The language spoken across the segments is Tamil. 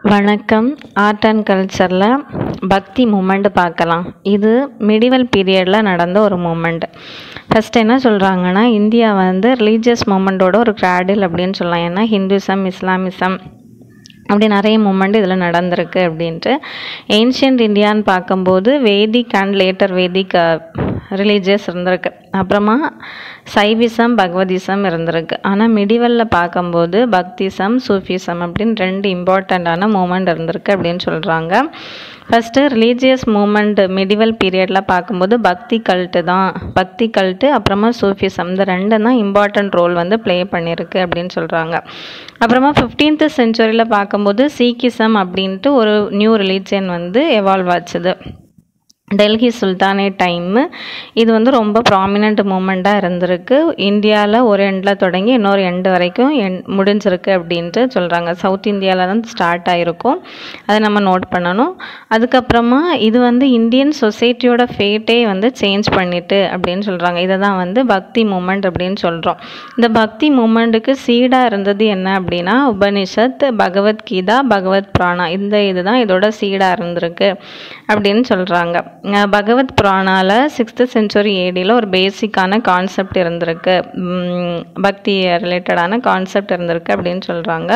வணக்கம் ஆர்ட் அண்ட் கல்ச்சரில் பக்தி மூமெண்ட் பார்க்கலாம் இது மிடிவல் பீரியடில் நடந்த ஒரு மூமெண்ட் ஃபஸ்ட் என்ன சொல்கிறாங்கன்னா இந்தியா வந்து ரிலீஜியஸ் மூமெண்ட்டோட ஒரு கிராடில் அப்படின்னு சொல்லலாம் ஏன்னா ஹிந்துசம் இஸ்லாமிசம் அப்படி நிறைய மூமெண்ட் இதில் நடந்திருக்கு அப்படின்ட்டு ஏன்ஷியன்ட் இந்தியான்னு பார்க்கும்போது Vedic and later Vedic religious இருந்திருக்கு அப்புறமா சைவிசம் பகவதிசம் இருந்திருக்கு ஆனால் மிடிவலில் பார்க்கும்போது பக்திசம் சூஃபிசம் அப்படின்னு ரெண்டு இம்பார்ட்டண்ட்டான மூமெண்ட் இருந்திருக்கு அப்படின்னு சொல்கிறாங்க ஃபஸ்ட்டு ரிலீஜியஸ் மூமெண்ட் மிடிவல் பீரியடில் பார்க்கும்போது பக்தி கல்ட்டு தான் பக்தி கல்ட்டு அப்புறமா சூஃபிசம் இந்த ரெண்டு தான் இம்பார்ட்டண்ட் ரோல் வந்து ப்ளே பண்ணியிருக்கு அப்படின்னு சொல்கிறாங்க அப்புறமா ஃபிஃப்டீன்த் செஞ்சுரியில் பார்க்கும்போது சீக்கிசம் அப்படின்ட்டு ஒரு நியூ ரிலீஜியன் வந்து எவால்வ் ஆச்சுது டெல்லி சுல்தானே டைமு இது வந்து ரொம்ப ப்ராமினெண்ட் மூமெண்ட்டாக இருந்திருக்கு இந்தியாவில் ஒரு எண்டில் தொடங்கி இன்னொரு எண்டு வரைக்கும் என் முடிஞ்சிருக்கு அப்படின்ட்டு சொல்கிறாங்க சவுத் இந்தியாவில் தான் ஸ்டார்ட் ஆகிருக்கும் அதை நம்ம நோட் பண்ணணும் அதுக்கப்புறமா இது வந்து இந்தியன் சொசைட்டியோட ஃபேட்டே வந்து சேஞ்ச் பண்ணிட்டு அப்படின்னு சொல்கிறாங்க இதை தான் வந்து பக்தி மூமெண்ட் அப்படின்னு சொல்கிறோம் இந்த பக்தி மூமெண்ட்டுக்கு சீடாக இருந்தது என்ன அப்படின்னா உபனிஷத் பகவத்கீதா பகவத் பிராணா இந்த இதுதான் இதோட சீடாக இருந்திருக்கு அப்படின்னு சொல்கிறாங்க பகவத் புராணாவில் சிக்ஸ்த்து செஞ்சுரி ஏடியில் ஒரு பேசிக்கான கான்செப்ட் இருந்திருக்கு பக்தி ரிலேட்டடான கான்செப்ட் இருந்திருக்கு அப்படின்னு சொல்கிறாங்க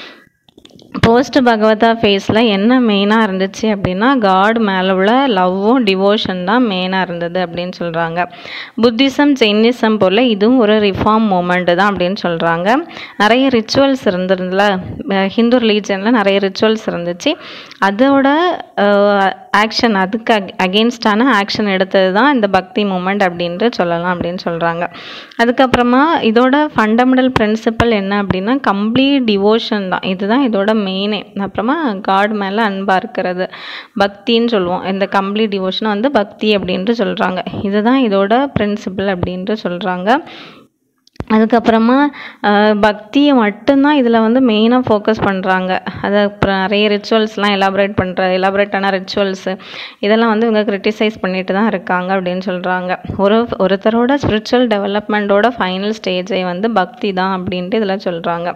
போஸ்ட் பகவதா ஃபேஸில் என்ன மெயினாக இருந்துச்சு அப்படின்னா காட் மேலே உள்ள லவ்வும் டிவோஷன் தான் மெயினாக இருந்தது அப்படின்னு சொல்கிறாங்க புத்திசம் ஜெயினிசம் போல் இதுவும் ஒரு ரிஃபார்ம் மூமெண்ட்டு தான் அப்படின்னு சொல்கிறாங்க நிறைய ரிச்சுவல்ஸ் இருந்திருந்துல ஹிந்து ரிலீஜனில் நிறைய ரிச்சுவல்ஸ் இருந்துச்சு அதோட ஆக்ஷன் அதுக்கு அக் அகெயின்ஸ்டான ஆக்ஷன் எடுத்தது தான் இந்த பக்தி மூமெண்ட் அப்படின்ட்டு சொல்லலாம் அப்படின்னு சொல்கிறாங்க அதுக்கப்புறமா இதோட ஃபண்டமெண்டல் பிரின்சிபல் என்ன அப்படின்னா கம்ப்ளீட் டிவோஷன் தான் இதுதான் இதோட மெயினே அப்புறமா காட் மேலே அன்பாக இருக்கிறது பக்தின்னு சொல்லுவோம் இந்த கம்ப்ளீட் டிவோஷனை வந்து பக்தி அப்படின்ட்டு சொல்கிறாங்க இதுதான் இதோட பிரின்சிபல் அப்படின்ட்டு சொல்கிறாங்க அதுக்கப்புறமா பக்தியை மட்டும்தான் இதில் வந்து மெயினாக ஃபோக்கஸ் பண்ணுறாங்க அது அப்புறம் நிறைய ரிச்சுவல்ஸ்லாம் எலாபரேட் பண்ணுற எலாபரேட்டான ரிச்சுவல்ஸு இதெல்லாம் வந்து இவங்க கிரிட்டிசைஸ் பண்ணிட்டு தான் இருக்காங்க அப்படின்னு சொல்கிறாங்க ஒரு ஒருத்தரோட ஸ்பிரிச்சுவல் டெவலப்மெண்ட்டோட ஃபைனல் ஸ்டேஜை வந்து பக்தி தான் அப்படின்ட்டு இதில் சொல்கிறாங்க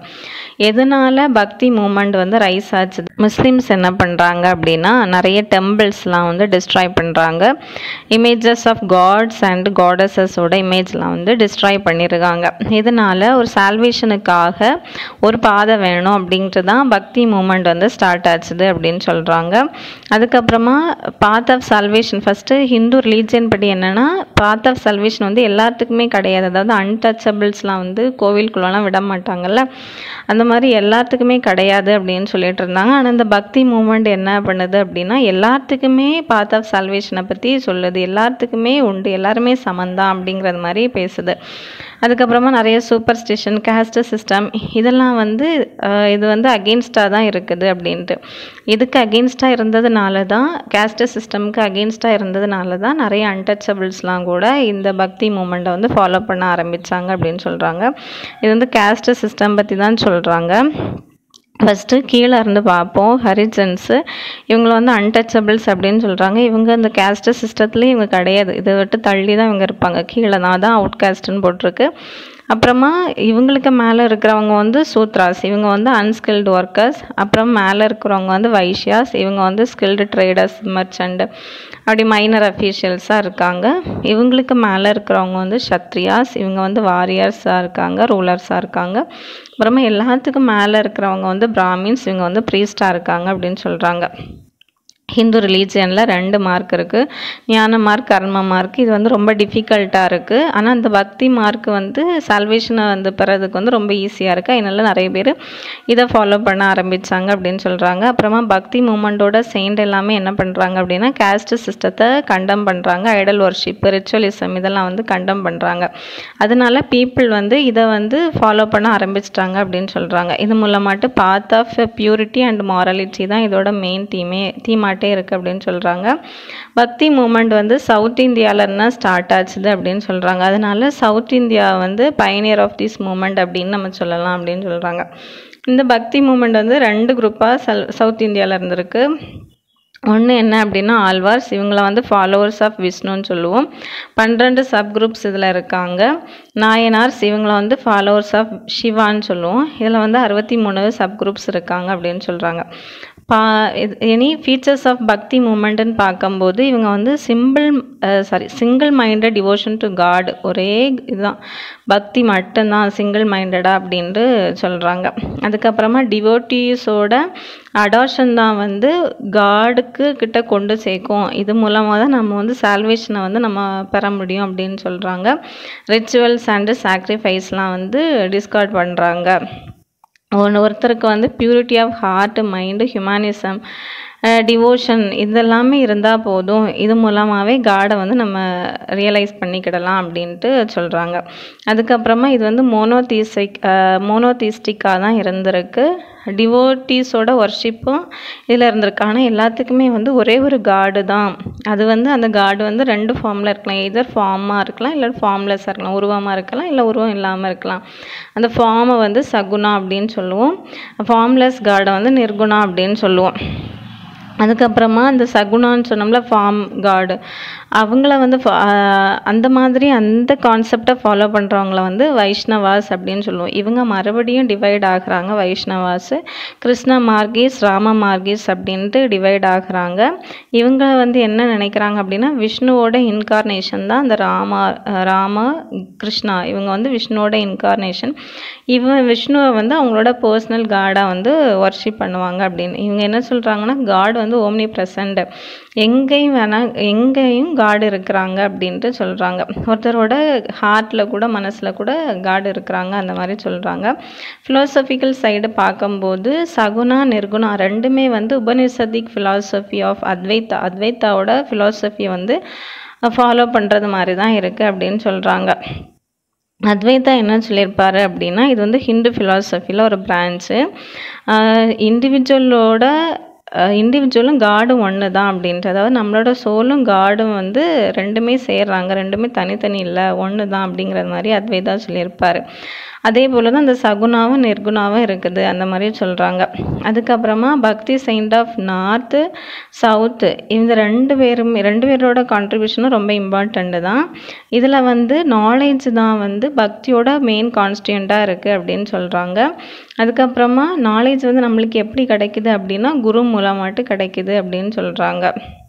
எதனால் பக்தி மூமெண்ட் வந்து ரைஸ் ஆச்சு முஸ்லீம்ஸ் என்ன பண்ணுறாங்க அப்படின்னா நிறைய டெம்பிள்ஸ்லாம் வந்து டிஸ்ட்ராய் பண்ணுறாங்க இமேஜஸ் ஆஃப் காட்ஸ் அண்ட் காடஸஸோட இமேஜ்லாம் வந்து டிஸ்ட்ராய் பண்ணியிருக்காங்க இதனால் ஒரு சால்வேஷனுக்காக ஒரு பாதை வேணும் அப்படின்ட்டு தான் பக்தி மூமெண்ட் வந்து ஸ்டார்ட் ஆச்சுது அப்படின்னு சொல்கிறாங்க அதுக்கப்புறமா path of salvation first Hindu religion படி என்னென்னா பாத் ஆஃப் சால்வேஷன் வந்து எல்லாத்துக்குமே கிடையாது அதாவது அன்டச்சபிள்ஸ்லாம் வந்து கோவிலுக்குள்ளலாம் விட மாட்டாங்கல்ல அந்த மாதிரி எல்லாத்துக்குமே கிடையாது அப்படின்னு சொல்லிட்டு இருந்தாங்க ஆனால் இந்த பக்தி மூமெண்ட் என்ன பண்ணுது அப்படின்னா எல்லாத்துக்குமே பாத் ஆஃப் சால்வேஷனை பற்றி சொல்லுது எல்லாத்துக்குமே உண்டு எல்லாருமே சமந்தான் அப்படிங்கிறது மாதிரி பேசுது அதுக்கப்புறமா நிறைய சூப்பர் ஸ்டிஷன் கேஸ்ட் சிஸ்டம் இதெல்லாம் வந்து இது வந்து அகெயின்ஸ்டாக தான் இருக்குது அப்படின்ட்டு இதுக்கு அகெயின்ஸ்டாக இருந்ததுனால தான் கேஸ்ட் சிஸ்டம்க்கு அகெயின்ஸ்டாக இருந்ததுனால தான் நிறைய அன்டச்சபிள்ஸ்லாம் கூட இந்த பக்தி மூமெண்ட்டை வந்து ஃபாலோ பண்ண ஆரம்பித்தாங்க அப்படின்னு சொல்கிறாங்க இது வந்து கேஸ்ட் சிஸ்டம் பற்றி தான் சொல்கிறாங்க ஃபஸ்ட்டு கீழே இருந்து பார்ப்போம் ஹரிஜன்ஸு இவங்கள வந்து அன்டச்சபிள்ஸ் அப்படின்னு சொல்கிறாங்க இவங்க இந்த கேஸ்ட் சிஸ்டத்துலேயும் இவங்க கிடையாது இதை விட்டு தள்ளி தான் இவங்க இருப்பாங்க கீழே தான் தான் அவுட் காஸ்ட்டுன்னு போட்டிருக்கு அப்புறமா இவங்களுக்கு மேலே இருக்கிறவங்க வந்து சூத்ராஸ் இவங்க வந்து அன்ஸ்கில்டு ஒர்க்கர்ஸ் அப்புறம் மேலே இருக்கிறவங்க வந்து வைஷ்யாஸ் இவங்க வந்து ஸ்கில்டு ட்ரேடர்ஸ் மர்ச்சண்ட் அப்படி மைனர் அஃபீஷியல்ஸாக இருக்காங்க இவங்களுக்கு மேலே இருக்கிறவங்க வந்து சத்ரியாஸ் இவங்க வந்து வாரியர்ஸாக இருக்காங்க ரூலர்ஸாக இருக்காங்க அப்புறமா எல்லாத்துக்கும் மேலே இருக்கிறவங்க வந்து பிராமின்ஸ் இவங்க வந்து ப்ரீஸ்டாக இருக்காங்க அப்படின்னு சொல்கிறாங்க ஹிந்து ரிலீஜியனில் ரெண்டு மார்க் இருக்குது ஞான மார்க் கர்ம மார்க் இது வந்து ரொம்ப டிஃபிகல்ட்டாக இருக்குது ஆனால் அந்த பக்தி மார்க் வந்து சால்வேஷனை வந்து பெறதுக்கு வந்து ரொம்ப ஈஸியாக இருக்குது அதனால நிறைய பேர் இதை ஃபாலோ பண்ண ஆரம்பித்தாங்க அப்படின்னு சொல்கிறாங்க அப்புறமா பக்தி மூமெண்ட்டோட செயின்ட் எல்லாமே என்ன பண்ணுறாங்க அப்படின்னா கேஸ்ட் சிஸ்டத்தை கண்டம் பண்ணுறாங்க ஐடல் ஒர்ஷிப் ரிச்சுவலிசம் இதெல்லாம் வந்து கண்டம் பண்ணுறாங்க அதனால பீப்புள் வந்து இதை வந்து ஃபாலோ பண்ண ஆரம்பிச்சிட்டாங்க அப்படின்னு சொல்கிறாங்க இது மூலமாட்டு path of purity and morality தான் இதோட மெயின் தீமே தீமா ஸ்டார்ட்டே இருக்குது அப்படின்னு சொல்கிறாங்க பக்தி மூமெண்ட் வந்து சவுத் இந்தியாவிலன்னா ஸ்டார்ட் ஆச்சுது அப்படின்னு சொல்கிறாங்க அதனால சவுத் இந்தியா வந்து பயனியர் ஆஃப் திஸ் மூமெண்ட் அப்படின்னு நம்ம சொல்லலாம் அப்படின்னு சொல்கிறாங்க இந்த பக்தி மூமெண்ட் வந்து ரெண்டு குரூப்பாக சல் சவுத் இந்தியாவில் இருந்திருக்கு ஒன்று என்ன அப்படின்னா ஆழ்வார்ஸ் இவங்கள வந்து ஃபாலோவர்ஸ் ஆஃப் விஷ்ணுன்னு சொல்லுவோம் பன்னிரெண்டு சப் குரூப்ஸ் இதில் இருக்காங்க நாயனார்ஸ் இவங்கள வந்து ஃபாலோவர்ஸ் ஆஃப் சிவான்னு சொல்லுவோம் இதில் வந்து அறுபத்தி மூணு சப் குரூப்ஸ் இருக்காங்க அப்படின்னு சொல்கிறாங்க பா எனி ஃபீச்சர்ஸ் ஆஃப் பக்தி மூமெண்ட்டுன்னு பார்க்கும்போது இவங்க வந்து simple sorry single minded devotion to God ஒரே இதுதான் பக்தி மட்டும்தான் சிங்கிள் மைண்டடாக அப்படின்ட்டு சொல்கிறாங்க அதுக்கப்புறமா டிவோட்டீஸோட அடாஷன் தான் வந்து காடுக்கு கிட்ட கொண்டு சேர்க்கும் இது மூலமாக தான் நம்ம வந்து சால்வேஷனை வந்து நம்ம பெற முடியும் அப்படின்னு சொல்கிறாங்க ரிச்சுவல்ஸ் அண்டு சாக்ரிஃபைஸ்லாம் வந்து டிஸ்கார்ட் பண்ணுறாங்க ஒன்று ஒருத்தருக்கு வந்து purity of heart mind humanism devotion இதெல்லாமே இருந்தால் போதும் இது மூலமாகவே காடை வந்து நம்ம ரியலைஸ் பண்ணிக்கிடலாம் அப்படின்ட்டு சொல்கிறாங்க அதுக்கப்புறமா இது வந்து மோனோதீஸ்டிக் மோனோதீஸ்டிக்காக தான் இருந்திருக்கு டிவோட்டீஸோட ஒர்ஷிப்பும் இதில் இருந்திருக்கு ஆனால் எல்லாத்துக்குமே வந்து ஒரே ஒரு காடு தான் அது வந்து அந்த காடு வந்து ரெண்டு ஃபார்மில் இருக்கலாம் எதர் ஃபார்மாக இருக்கலாம் இல்லை ஃபார்ம்லெஸ்ஸாக இருக்கலாம் உருவமாக இருக்கலாம் இல்லை உருவம் இல்லாமல் இருக்கலாம் அந்த ஃபார்மை வந்து சகுணா அப்படின்னு சொல்லுவோம் ஃபார்ம்லெஸ் காடை வந்து நிர்குணா அப்படின்னு சொல்லுவோம் அதுக்கப்புறமா அந்த சகுனான்னு சொன்னோம்ல ஃபார்ம் காடு அவங்கள வந்து ஃபா- ஆஹ் அந்த மாதிரி அந்த கான்செப்டை ஃபாலோ பண்ணுறவங்கள வந்து வைஷ்ணவாஸ் அப்படின்னு சொல்லுவோம் இவங்க மறுபடியும் டிவைட் ஆகுறாங்க வைஷ்ணவாஸ் கிருஷ்ண மார்கீஸ் ராம மார்கீஸ் அப்படின்ட்டு டிவைட் ஆகுறாங்க இவங்க வந்து என்ன நினைக்கிறாங்க அப்படின்னா விஷ்ணுவோட இன்கார்னேஷன் தான் அந்த ராமா அஹ் ராம கிருஷ்ணா இவங்க வந்து விஷ்ணுவோட இன்கார்னேஷன் இவன் விஷ்ணுவை வந்து அவங்களோட பர்சனல் காடாக வந்து ஒர்ஷிப் பண்ணுவாங்க அப்படின்னு இவங்க என்ன சொல்கிறாங்கன்னா காட் வந்து ஓம்னி ப்ரெசண்ட் எங்கேயும் வேணா எங்கேயும் காட் இருக்கிறாங்க அப்படின்ட்டு சொல்கிறாங்க ஒருத்தரோட ஹார்ட்டில் கூட மனசில் கூட காட் இருக்கிறாங்க அந்த மாதிரி சொல்கிறாங்க ஃபிலாசபிக்கல் சைடு பார்க்கும்போது சகுணா நிர்குணா ரெண்டுமே வந்து உபனிஷதிக் philosophy ஆஃப் அத்வைத்தா அத்வைத்தாவோட ஃபிலாசபியை வந்து ஃபாலோ பண்ணுறது மாதிரி தான் இருக்குது அப்படின்னு சொல்கிறாங்க அத்வைதா என்ன சொல்லியிருப்பாரு அப்படின்னா இது வந்து ஹிந்து ஃபிலாசபியில் ஒரு பிரான்ச்சு இண்டிவிஜுவலோட இண்டிவிஜுவலும் காடும் ஒன்று தான் அப்படின்ட்டு அதாவது நம்மளோட சோலும் காடும் வந்து ரெண்டுமே சேர்றாங்க ரெண்டுமே தனித்தனி இல்லை ஒன்று தான் அப்படிங்கிறது மாதிரி அத்வைதா சொல்லியிருப்பார் அதே போல் தான் அந்த சகுணாவும் நிர்குணாவும் இருக்குது அந்த மாதிரி சொல்கிறாங்க அதுக்கப்புறமா பக்தி செயின்ட் ஆஃப் நார்த்து சவுத்து இந்த ரெண்டு பேரும் ரெண்டு பேரோட கான்ட்ரிபியூஷனும் ரொம்ப இம்பார்ட்டண்ட்டு தான் இதில் வந்து நாலேஜ் தான் வந்து பக்தியோட மெயின் கான்ஸ்டியூண்ட்டாக இருக்குது அப்படின்னு சொல்கிறாங்க அதுக்கப்புறமா நாலேஜ் வந்து நம்மளுக்கு எப்படி கிடைக்குது அப்படின்னா குரு மூலமாட்டு கிடைக்குது அப்படின்னு சொல்கிறாங்க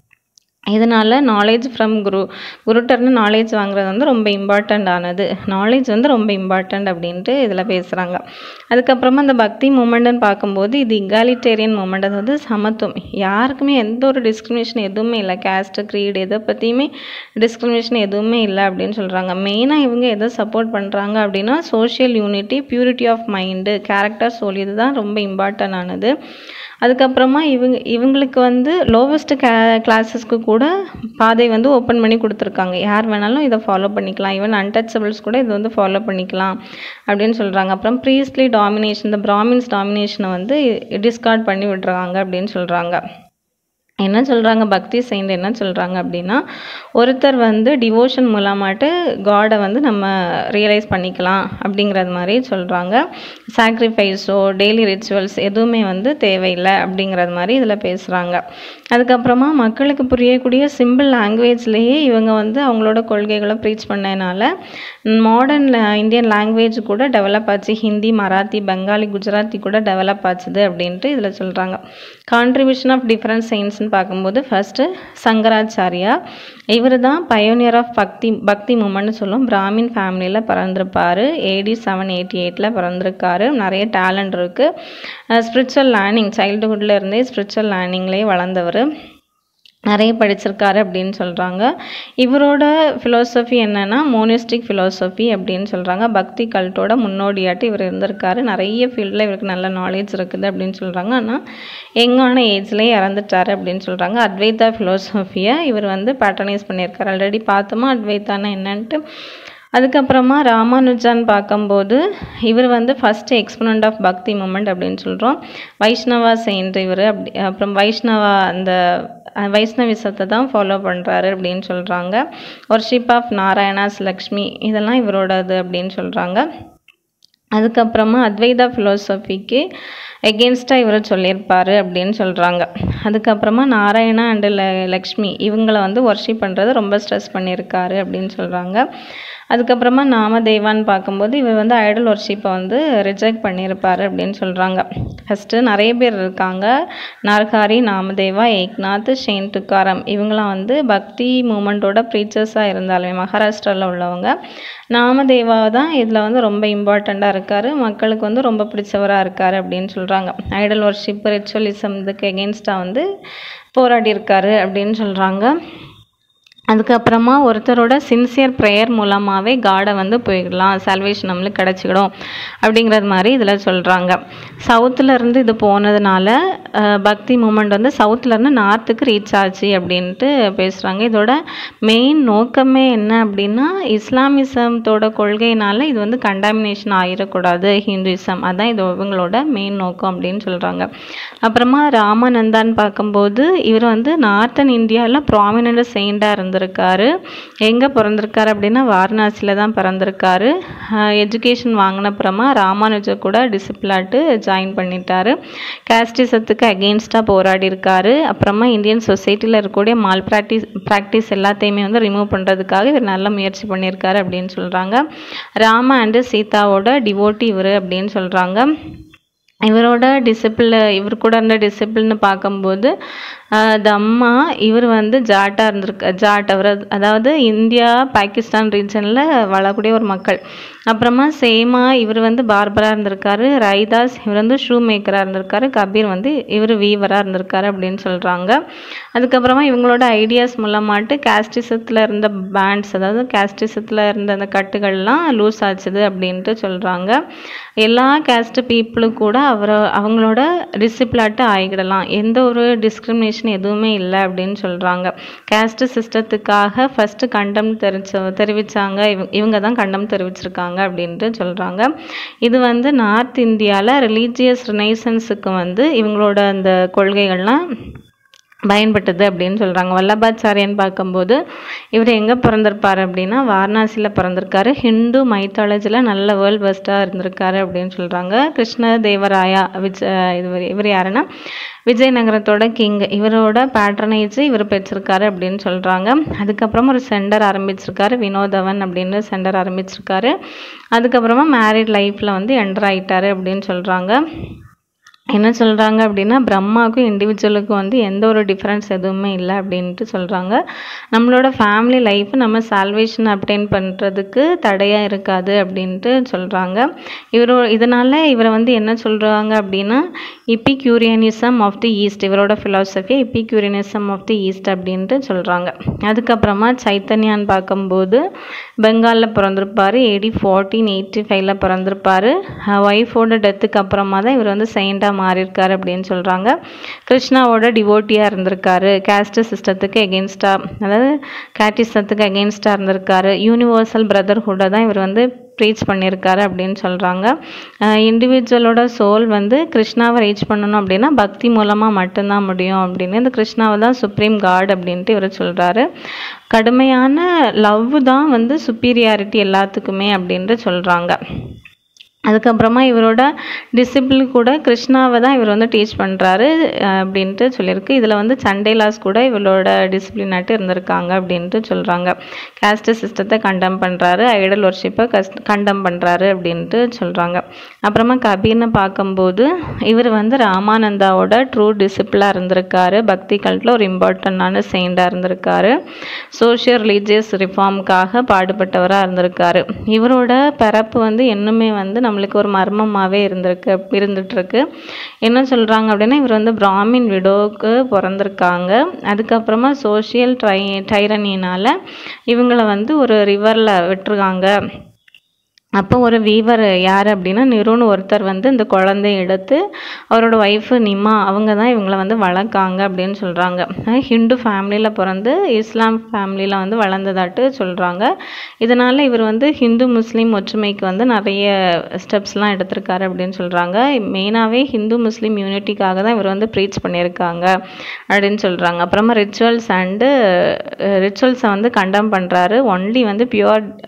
இதனால் நாலேஜ் ஃப்ரம் குரு குருட்டர்னு நாலேஜ் வாங்குறது வந்து ரொம்ப இம்பார்ட்டண்ட் ஆனது நாலேஜ் வந்து ரொம்ப இம்பார்ட்டண்ட் அப்படின்ட்டு இதில் பேசுகிறாங்க அதுக்கப்புறமா இந்த பக்தி மூமெண்ட்டுன்னு பார்க்கும்போது இது இகாலிட்டேரியன் மூமெண்ட் அதாவது சமத்துவம் யாருக்குமே எந்த ஒரு டிஸ்கிரிமினேஷன் எதுவுமே இல்லை கேஸ்ட்டு க்ரீட் எதை பற்றியுமே டிஸ்கிரிமினேஷன் எதுவுமே இல்லை அப்படின்னு சொல்கிறாங்க மெயினாக இவங்க எதை சப்போர்ட் பண்ணுறாங்க அப்படின்னா social unity purity of mind character soul இதுதான் ரொம்ப இம்பார்ட்டன்ட் ஆனது அதுக்கப்புறமா இவங்க இவங்களுக்கு வந்து லோவஸ்ட் கே கிளாஸஸ்க்கு கூட பாதை வந்து ஓப்பன் பண்ணி கொடுத்துருக்காங்க யார் வேணாலும் இதை ஃபாலோ பண்ணிக்கலாம் ஈவன் அன்டச்சபிள்ஸ் கூட இது வந்து ஃபாலோ பண்ணிக்கலாம் அப்படின்னு சொல்கிறாங்க அப்புறம் ப்ரீஸ்லி டாமினேஷன் இந்த பிராமின்ஸ் டாமினேஷனை வந்து டிஸ்கார்ட் பண்ணி விடுறாங்க அப்படின்னு சொல்கிறாங்க என்ன சொல்கிறாங்க பக்தி செயின்ட் என்ன சொல்கிறாங்க அப்படின்னா ஒருத்தர் வந்து டிவோஷன் மூலமாட்டு காடை வந்து நம்ம ரியலைஸ் பண்ணிக்கலாம் அப்படிங்கிறது மாதிரி சொல்கிறாங்க சாக்ரிஃபைஸோ டெய்லி ரிச்சுவல்ஸ் எதுவுமே வந்து தேவையில்லை அப்படிங்கிறது மாதிரி இதில் பேசுகிறாங்க அதுக்கப்புறமா மக்களுக்கு புரியக்கூடிய சிம்பிள் லாங்குவேஜ்லேயே இவங்க வந்து அவங்களோட கொள்கைகளை ப்ரீச் பண்ணனால மாடர்ன் இந்தியன் லாங்குவேஜ் கூட டெவலப் ஆச்சு ஹிந்தி மராத்தி பெங்காலி குஜராத்தி கூட டெவலப் ஆச்சுது அப்படின்ட்டு இதில் சொல்கிறாங்க கான்ட்ரிபியூஷன் ஆஃப் டிஃப்ரெண்ட் சயின்ஸ்னு பார்க்கும்போது ஃபஸ்ட்டு சங்கராச்சாரியா இவர் தான் பயோனியர் ஆஃப் பக்தி பக்தி மூமெண்ட்னு சொல்லுவோம் பிராமின் ஃபேமிலியில் பிறந்திருப்பார் ஏடி செவன் எயிட்டி எயிட்டில் பிறந்திருக்காரு நிறைய டேலண்ட் இருக்குது ஸ்பிரிச்சுவல் லேர்னிங் சைல்டுஹுட்டில் இருந்தே ஸ்பிரிச்சுவல் லேர்னிங்லேயே வளர்ந்தவர் நிறைய படிச்சிருக்காரு அப்படின்னு சொல்கிறாங்க இவரோட ஃபிலோசஃபி என்னென்னா மோனிஸ்டிக் ஃபிலோசஃபி அப்படின்னு சொல்கிறாங்க பக்தி கல்ட்டோட முன்னோடியாட்டு இவர் இருந்திருக்காரு நிறைய ஃபீல்டில் இவருக்கு நல்ல நாலேஜ் இருக்குது அப்படின்னு சொல்கிறாங்க ஆனால் யங்கான ஏஜ்லேயே இறந்துட்டாரு அப்படின்னு சொல்கிறாங்க அத்வைதா ஃபிலோசஃபியை இவர் வந்து பேட்டர்னைஸ் பண்ணியிருக்காரு ஆல்ரெடி பார்த்தோமா அத்வைத்தானா என்னன்ட்டு அதுக்கப்புறமா ராமானுஜான்னு பார்க்கும்போது இவர் வந்து first exponent of bhakti movement அப்படின்னு சொல்கிறோம் வைஷ்ணவா செயின்ட் இவர் அப்படி அப்புறம் வைஷ்ணவா அந்த அஹ், வைஷ்ணவிசத்தை தான் ஃபாலோ பண்ணுறாரு அப்படின்னு சொல்கிறாங்க ஒர்ஷிப் ஆஃப் நாராயணாஸ் லக்ஷ்மி இதெல்லாம் இவரோடது அப்படின்னு சொல்கிறாங்க அதுக்கப்புறமா அத்வைதா ஃபிலோசஃபிக்கு எகென்ஸ்டாக இவர் சொல்லியிருப்பார் அப்படின்னு சொல்கிறாங்க அதுக்கப்புறமா நாராயணா அண்டு ல லக்ஷ்மி இவங்கள வந்து ஒர்ஷிப் பண்ணுறது ரொம்ப ஸ்ட்ரெஸ் பண்ணியிருக்காரு அப்படின்னு சொல்கிறாங்க அதுக்கப்புறமா நாமதேவான்னு பார்க்கும்போது இவர் வந்து ஐடல் ஒர்ஷிப்பை வந்து ரிஜெக்ட் பண்ணியிருப்பார் அப்படின்னு சொல்கிறாங்க ஃபஸ்ட்டு நிறைய பேர் இருக்காங்க நார்காரி நாமதேவா ஏக்நாத் ஷெயின் துக்காராம் இவங்களாம் வந்து பக்தி மூமெண்ட்டோட ப்ரீச்சர்ஸாக இருந்தாலுமே மகாராஷ்டிராவில் உள்ளவங்க நாமதேவா தான் இதில் வந்து ரொம்ப இம்பார்ட்டண்ட்டாக இருக்கார் மக்களுக்கு வந்து ரொம்ப பிடிச்சவராக இருக்கார் அப்படின்னு சொல்கிறாங்க ஐடல் ஒர்ஷிப் ரிச்சுவலிசம் இதுக்கு எகென்ஸ்டாக வந்து போராடி இருக்காரு அப்படின்னு சொல்கிறாங்க அதுக்கப்புறமா ஒருத்தரோட சின்சியர் ப்ரேயர் மூலமாகவே காடை வந்து போயிடலாம் சால்வேஷன் நம்மளுக்கு கிடச்சிடும் அப்படிங்கிறது மாதிரி இதில் சொல்கிறாங்க சவுத்துல இருந்து இது போனதுனால அஹ், பக்தி மூமெண்ட் வந்து சவுத்துல இருந்து நார்த்துக்கு ரீச் ஆச்சு அப்படின்ட்டு பேசுகிறாங்க இதோட மெயின் நோக்கமே என்ன அப்படின்னா இஸ்லாமிசத்தோட கொள்கையினால இது வந்து கண்டாமினேஷன் ஆகிடக்கூடாது ஹிந்துயிசம் அதான் இது இவங்களோட மெயின் நோக்கம் அப்படின்னு சொல்கிறாங்க அப்புறமா ராமானந்தான்னு பார்க்கும்போது இவர் வந்து நார்த்தன் இந்தியாவில் ப்ராமினெண்ட் செயிண்டாக இருந்திருக்காரு எங்கே பிறந்திருக்காரு அப்படின்னா வாரணாசியில் தான் பிறந்திருக்காரு எஜுகேஷன் வாங்கின அப்புறமா ராமானுஜர் கூட டிசிப்ளாட்டு ஜாயின் பண்ணிட்டாரு கேஸ்டிசத்துக்கு அகெயின்ஸ்டாக போராடி இருக்காரு அப்புறமா இந்தியன் சொசைட்டியில் இருக்கக்கூடிய மால் ப்ராக்டிஸ் ப்ராக்டிஸ் எல்லாத்தையுமே வந்து ரிமூவ் பண்ணுறதுக்காக இவர் நல்ல முயற்சி பண்ணியிருக்காரு அப்படின்னு சொல்கிறாங்க ராம அண்டு சீதாவோட டிவோட்டி இவர் அப்படின்னு சொல்கிறாங்க இவரோட டிசிப்ளின் இவர் கூட இருந்த டிசிப்ளின்னு பார்க்கும்போது ஆஹ் தம்மா இவர் வந்து ஜாட்டாக இருந்திருக்க ஜாட் அவர் அதாவது இந்தியா பாகிஸ்தான் ரீஜனில் வாழக்கூடிய ஒரு மக்கள் அப்புறமா சேமா இவர் வந்து பார்பராக இருந்திருக்காரு ரைதாஸ் இவர் வந்து ஷூ மேக்கராக இருந்திருக்காரு கபீர் வந்து இவர் வீவராக இருந்திருக்காரு அப்படின்னு சொல்கிறாங்க அதுக்கப்புறமா இவங்களோட ஐடியாஸ் மூலமாட்டு கேஸ்டிசத்தில் இருந்த பேண்ட்ஸ் அதாவது கேஸ்டிசத்தில் இருந்த அந்த கட்டுகள்லாம் லூஸ் ஆச்சுது அப்படின்ட்டு சொல்கிறாங்க எல்லா கேஸ்ட் பீப்புளும் கூட அவரை அவங்களோட டிசிப்ளாட்டு ஆகிடலாம் எந்த ஒரு டிஸ்கிரிமினேஷன் எதுவுமே இல்லை அப்படின்னு சொல்கிறாங்க கேஸ்ட் சிஸ்டத்துக்காக ஃபஸ்ட்டு கண்டம் தெரிவிச்ச தெரிவித்தாங்க இவங்க இவங்க தான் கண்டம் தெரிவிச்சிருக்காங்க அப்படின்ட்டு சொல்கிறாங்க இது வந்து நார்த் இந்தியாவில் ரிலீஜியஸ் ரினைசன்ஸுக்கு வந்து இவங்களோட அந்த கொள்கைகள்லாம் பயன்பட்டது அப்படின்னு சொல்கிறாங்க வல்லபாச்சாரியன் பார்க்கும்போது இவர் எங்கே பிறந்திருப்பார் அப்படின்னா வாரணாசியில் பிறந்திருக்காரு ஹிந்து மைத்தாலஜியில் நல்ல வேர்ல்ட் பெஸ்ட்டாக இருந்திருக்காரு அப்படின்னு சொல்கிறாங்க கிருஷ்ண தேவராயா விஜ இவர் இவர் யாருன்னா விஜயநகரத்தோட கிங் இவரோட பேட்ரனேஜ் இவர் பெற்றிருக்காரு அப்படின்னு சொல்கிறாங்க அதுக்கப்புறமா ஒரு சென்டர் ஆரம்பிச்சிருக்காரு வினோதவன் அப்படின்னு சென்டர் ஆரம்பிச்சிருக்காரு அதுக்கப்புறமா மேரிட் லைஃப்பில் வந்து என்டர் ஆயிட்டாரு அப்படின்னு சொல்கிறாங்க என்ன சொல்கிறாங்க அப்படின்னா பிரம்மாவுக்கும் இண்டிவிஜுவலுக்கும் வந்து எந்த ஒரு டிஃப்ரென்ஸ் எதுவுமே இல்லை அப்படின்ட்டு சொல்கிறாங்க நம்மளோட ஃபேமிலி லைஃப் நம்ம சால்வேஷன் அப்டைன் பண்ணுறதுக்கு தடையாக இருக்காது அப்படின்ட்டு சொல்கிறாங்க இவரோ இதனால் இவரை வந்து என்ன சொல்கிறாங்க அப்படின்னா இப்பிக்யூரியனிசம் ஆஃப் தி ஈஸ்ட் இவரோட philosophy epicureanism of the east அப்படின்ட்டு சொல்கிறாங்க அதுக்கப்புறமா சைத்தன்யான்னு பார்க்கும்போது பெங்காலில் பிறந்திருப்பார் ஏடி ஃபோர்டீன் எயிட்டி ஃபைவ்ல பிறந்திருப்பார் ஒய்ஃபோட டெத்துக்கு அப்புறமா தான் இவர் வந்து செயிண்டாக மாறியிருக்காரு அப்படின்னு சொல்கிறாங்க கிருஷ்ணாவோட டிவோட்டியாக இருந்திருக்காரு கேஸ்ட் சிஸ்டத்துக்கு எகென்ஸ்டாக அதாவது கேட்டிசத்துக்கு எகென்ஸ்டாக இருந்திருக்காரு யூனிவர்சல் பிரதர்ஹுட்டை தான் இவர் வந்து ப்ரீச் பண்ணியிருக்காரு அப்படின்னு சொல்கிறாங்க இண்டிவிஜுவலோட சோல் வந்து கிருஷ்ணாவை ரீச் பண்ணணும் அப்படின்னா பக்தி மூலமாக மட்டும்தான் முடியும் அப்படின்னு இந்த கிருஷ்ணாவை தான் சுப்ரீம் காட் அப்படின்ட்டு இவர் சொல்கிறாரு கடுமையான லவ் தான் வந்து சுப்பீரியாரிட்டி எல்லாத்துக்குமே அப்படின்ட்டு சொல்கிறாங்க அதுக்கப்புறமா இவரோட டிசிப்ளின் கூட கிருஷ்ணாவை தான் இவர் வந்து டீச் பண்ணுறாரு அப்படின்ட்டு சொல்லியிருக்கு இதில் வந்து சண்டேலாஸ் கூட இவரோட டிசிப்ளினாட்டு இருந்திருக்காங்க அப்படின்ட்டு சொல்கிறாங்க கேஸ்ட் சிஸ்டத்தை கண்டம் பண்ணுறாரு ஐடல் ஒர்ஷிப்பை கஸ் கண்டம் பண்ணுறாரு அப்படின்ட்டு சொல்கிறாங்க அப்புறமா கபீர்னு பார்க்கும்போது இவர் வந்து ராமானந்தாவோட ட்ரூ டிசிப்ளாக இருந்திருக்காரு பக்தி கல்ட்டில் ஒரு இம்பார்ட்டண்டான செயிண்டாக இருந்திருக்காரு சோஷியல் ரிலீஜியஸ் ரிஃபார்முக்காக பாடுபட்டவராக இருந்திருக்காரு இவரோட பிறப்பு வந்து இன்னுமே வந்து நம்மளுக்கு ஒரு மர்மமாகவே இருந்திருக்கு இருந்துகிட்ருக்கு என்ன சொல்கிறாங்க அப்படின்னா இவர் வந்து பிராமின் விடோவுக்கு பிறந்திருக்காங்க அதுக்கப்புறமா சோஷியல் ட்ரை டைரனினால் இவங்கள வந்து ஒரு ரிவரில் விட்டுருக்காங்க அப்போ ஒரு வீவர் யார் அப்படின்னா நிருன்னு ஒருத்தர் வந்து இந்த குழந்தைய எடுத்து அவரோட ஒய்ஃபு நிமா அவங்க தான் இவங்கள வந்து வளர்க்காங்க அப்படின்னு சொல்கிறாங்க ஹிந்து ஃபேமிலியில் பிறந்து இஸ்லாம் ஃபேமிலியில் வந்து வளர்ந்ததாட்டு சொல்கிறாங்க இதனால் இவர் வந்து ஹிந்து முஸ்லீம் ஒற்றுமைக்கு வந்து நிறைய ஸ்டெப்ஸ்லாம் எடுத்திருக்காரு அப்படின்னு சொல்கிறாங்க மெயினாகவே ஹிந்து முஸ்லீம் யூனிட்டிக்காக தான் இவர் வந்து ப்ரீச் பண்ணியிருக்காங்க அப்படின்னு சொல்கிறாங்க அப்புறமா ரிச்சுவல்ஸ் அண்டு ரிச்சுவல்ஸை வந்து கண்டம் பண்ணுறாரு ஒன்லி வந்து பியூர்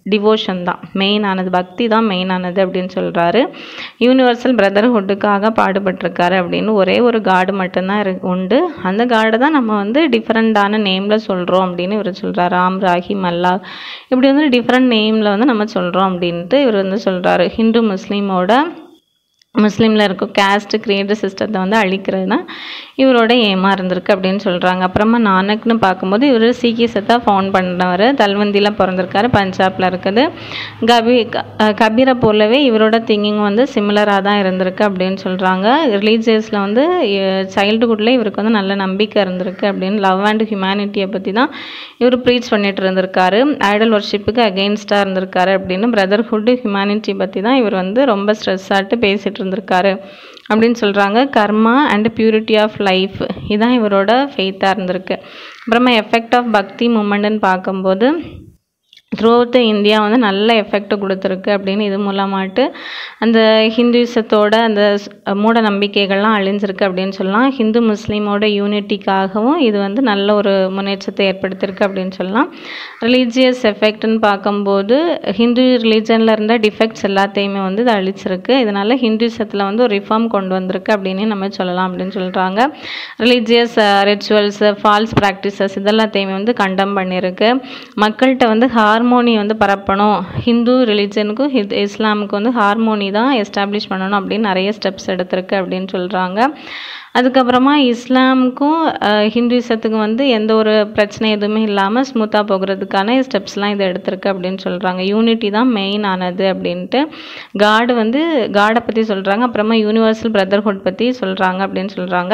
டிவோஷன் தான் மெயினானது பக்தி தான் மெயினானது அப்படின்னு சொல்கிறாரு யூனிவர்சல் பிரதர்ஹுட்டுக்காக பாடுபட்டிருக்காரு அப்படின்னு ஒரே ஒரு காடு மட்டும்தான் இரு உண்டு அந்த காடை தான் நம்ம வந்து டிஃப்ரெண்ட்டான நேமில் சொல்கிறோம் அப்படின்னு இவர் சொல்கிறார் ராம் ராஹி மல்லா இப்படி வந்து டிஃப்ரெண்ட் நேமில் வந்து நம்ம சொல்கிறோம் அப்படின்ட்டு இவர் வந்து சொல்கிறாரு ஹிந்து முஸ்லீமோட முஸ்லீமில் இருக்க கேஸ்ட் கிரியேட் சிஸ்டத்தை வந்து அழிக்கிறது தான் இவரோட ஏமா இருந்திருக்கு அப்படின்னு சொல்கிறாங்க அப்புறமா நானக்னு பார்க்கும்போது இவர் சீக்கியசத்தை ஃபவுண்ட் பண்ணவர் தல்வந்தியில் பிறந்திருக்காரு பஞ்சாபில் இருக்குது கபி க- கபீரை போலவே இவரோட திங்கிங் வந்து சிமிலராக தான் இருந்திருக்கு அப்படின்னு சொல்கிறாங்க ரிலீஜியஸில் வந்து சைல்டுஹுட்டில் இவருக்கு வந்து நல்ல நம்பிக்கை இருந்திருக்கு அப்படின்னு லவ் அண்ட் ஹியூமனிட்டியை பற்றி தான் இவர் ப்ரீச் பண்ணிட்டு இருந்திருக்காரு ஐடல் ஒர்ஷிப்புக்கு அகெயின்ஸ்டாக இருந்திருக்காரு அப்படின்னு பிரதர்ஹுட் ஹியூமனிட்டி பற்றி தான் இவர் வந்து ரொம்ப ஸ்ட்ரெஸ் ஆட்டு பேசிகிட்டு இருந்திருக்காரு அப்படின்னு சொல்கிறாங்க karma and purity of life இதுதான் இவரோட ஃபெய்த்தாக இருந்திருக்கு அப்புறமா எஃபெக்ட் ஆஃப் பக்தி மூமெண்ட்னு பார்க்கும்போது த்ரூ அவுட் இந்தியா வந்து நல்ல எஃபெக்ட் கொடுத்துருக்கு அப்படின்னு இது மூலமாட்டு அந்த ஹிந்துயிசத்தோட அந்த ஸ்- மூட நம்பிக்கைகள்லாம் அழிஞ்சிருக்கு அப்படின்னு சொல்லலாம் ஹிந்து முஸ்லீமோட யூனிட்டிக்காகவும் இது வந்து நல்ல ஒரு முன்னேற்றத்தை ஏற்படுத்தியிருக்கு அப்படின்னு சொல்லலாம் ரிலீஜியஸ் எஃபெக்ட்னு பார்க்கும்போது ஹிந்து ரிலீஜனில் இருந்த டிஃபெக்ட்ஸ் எல்லாத்தையுமே வந்து இது அழிச்சிருக்கு இதனால ஹிந்துயிசத்தில் வந்து ஒரு ரிஃபார்ம் கொண்டு வந்திருக்கு அப்படின்னு நம்ம சொல்லலாம் அப்படின்னு சொல்கிறாங்க ரிலீஜியஸ் ரிச்சுவல்ஸ் ஃபால்ஸ் ப்ராக்டிசஸ் இதெல்லாத்தையுமே வந்து கண்டம் பண்ணியிருக்கு மக்கள்கிட்ட வந்து ஹார்மோனி வந்து பரப்பணும் ஹிந்து ரிலிஜனுக்கும் ஹித் இஸ்லாமுக்கு வந்து ஹார்மோனி தான் எஸ்டாப்ளிஷ் பண்ணணும் அப்படின்னு நிறைய ஸ்டெப்ஸ் எடுத்திருக்கு அப்படின்னு சொல்கிறாங்க அதுக்கப்புறமா இஸ்லாமுக்கும் அஹ், ஹிந்துயிசத்துக்கும் வந்து எந்த ஒரு பிரச்சனை எதுவுமே இல்லாமல் ஸ்மூத்தாக போகிறதுக்கான ஸ்டெப்ஸ்லாம் இது எடுத்திருக்கு அப்படின்னு சொல்கிறாங்க யூனிட்டி தான் மெயின் ஆனது அப்படின்ட்டு காடு வந்து காடை பற்றி சொல்கிறாங்க அப்புறமா யூனிவர்சல் பிரதர்ஹுட் பற்றி சொல்கிறாங்க அப்படின்னு சொல்கிறாங்க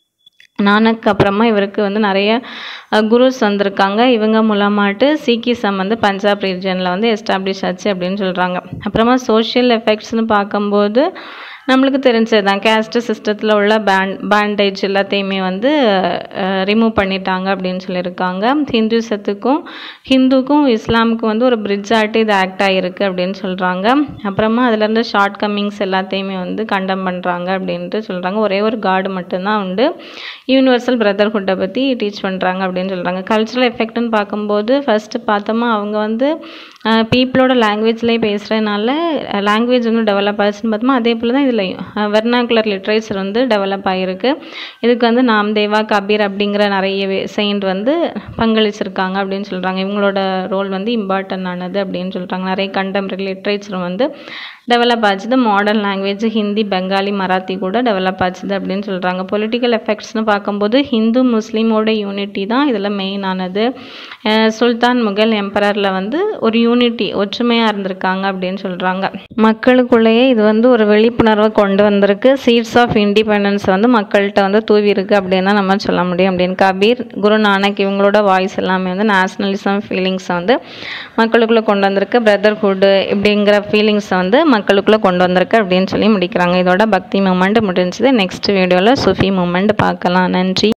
நானக் அப்புறமா இவருக்கு வந்து நிறைய அஹ், குருஸ் வந்திருக்காங்க இவங்க மூலமாட்டு சீக்கிசம் வந்து பஞ்சாப் ரீஜனில் வந்து எஸ்டாப்ளிஷ் ஆச்சு அப்படின்னு சொல்கிறாங்க அப்புறமா சோஷியல் எஃபெக்ட்ஸ்னு பார்க்கும்போது நம்மளுக்கு தெரிஞ்சது தான் கேஸ்ட் சிஸ்டத்தில் உள்ள பேண்ட் பேண்டேஜ் எல்லாத்தையுமே வந்து ரிமூவ் பண்ணிட்டாங்க அப்படின்னு சொல்லியிருக்காங்க ஹிந்துசத்துக்கும் ஹிந்துக்கும் இஸ்லாமுக்கும் வந்து ஒரு பிரிட்ஜ் ஆட்டு இது ஆக்ட் ஆகிருக்கு அப்படின்னு சொல்கிறாங்க அப்புறமா அதுல இருந்து ஷார்ட் கம்மிங்ஸ் எல்லாத்தையுமே வந்து கண்டம் பண்ணுறாங்க அப்படின்ட்டு சொல்கிறாங்க ஒரே ஒரு காடு மட்டும்தான் உண்டு யூனிவர்சல் பிரதர்ஹுட்டை பற்றி டீச் பண்ணுறாங்க அப்படின்னு சொல்கிறாங்க கல்ச்சுரல் எஃபெக்ட்னு பார்க்கும்போது ஃபஸ்ட்டு பார்த்தோமா அவங்க வந்து பீப்புளோட லாங்குவேஜ்லேயே பேசுகிறதுனால லாங்குவேஜ் வந்து டெவலப் ஆச்சுன்னு பார்த்தோமா அதே போல் தான் இதுலையும் வெர்னாகுலர் லிட்ரேச்சர் வந்து டெவலப் ஆகிருக்கு இதுக்கு வந்து நாம்தேவா கபீர் அப்படிங்கிற நிறைய செயின்ட் வந்து பங்களிச்சிருக்காங்க அப்படின்னு சொல்கிறாங்க இவங்களோட ரோல் வந்து இம்பார்ட்டன்ட் ஆனது அப்படின்னு சொல்கிறாங்க நிறைய கண்டெம்பரரி லிட்ரேச்சர் வந்து டெவலப் ஆச்சுது மாடர்ன் லாங்குவேஜ் ஹிந்தி பெங்காலி மராத்தி கூட டெவலப் ஆச்சுது அப்படின்னு சொல்கிறாங்க பொலிட்டிக்கல் எஃபெக்ட்ஸ்னு பார்க்கும்போது ஹிந்து முஸ்லீமோட யூனிட்டி தான் இதில் மெயின் ஆனது அஹ் சுல்தான் முகல் எம்பரரில் வந்து ஒரு யூனிட்டி ஒற்றுமையாக இருந்திருக்காங்க அப்படின்னு சொல்கிறாங்க மக்களுக்குள்ளேயே இது வந்து ஒரு விழிப்புணர்வை கொண்டு வந்திருக்கு சீட்ஸ் ஆஃப் இண்டிபெண்டன்ஸ் வந்து மக்கள்கிட்ட வந்து தூவி இருக்கு அப்படின்னு தான் நம்ம சொல்ல முடியும் அப்படின்னு கபீர் குரு நானக் இவங்களோட வாய்ஸ் எல்லாமே வந்து நேஷ்னலிசம் ஃபீலிங்ஸை வந்து மக்களுக்குள்ளே கொண்டு வந்திருக்கு பிரதர்ஹுட் இப்படிங்கிற ஃபீலிங்ஸை வந்து மக்களுக்குள்ளே கொண்டு வந்திருக்கு அப்படின்னு சொல்லி முடிக்கிறாங்க இதோட பக்தி மூமெண்ட் முடிஞ்சது நெக்ஸ்ட் வீடியோவில் சுஃபி மூமெண்ட் பார்க்கலாம் நன்றி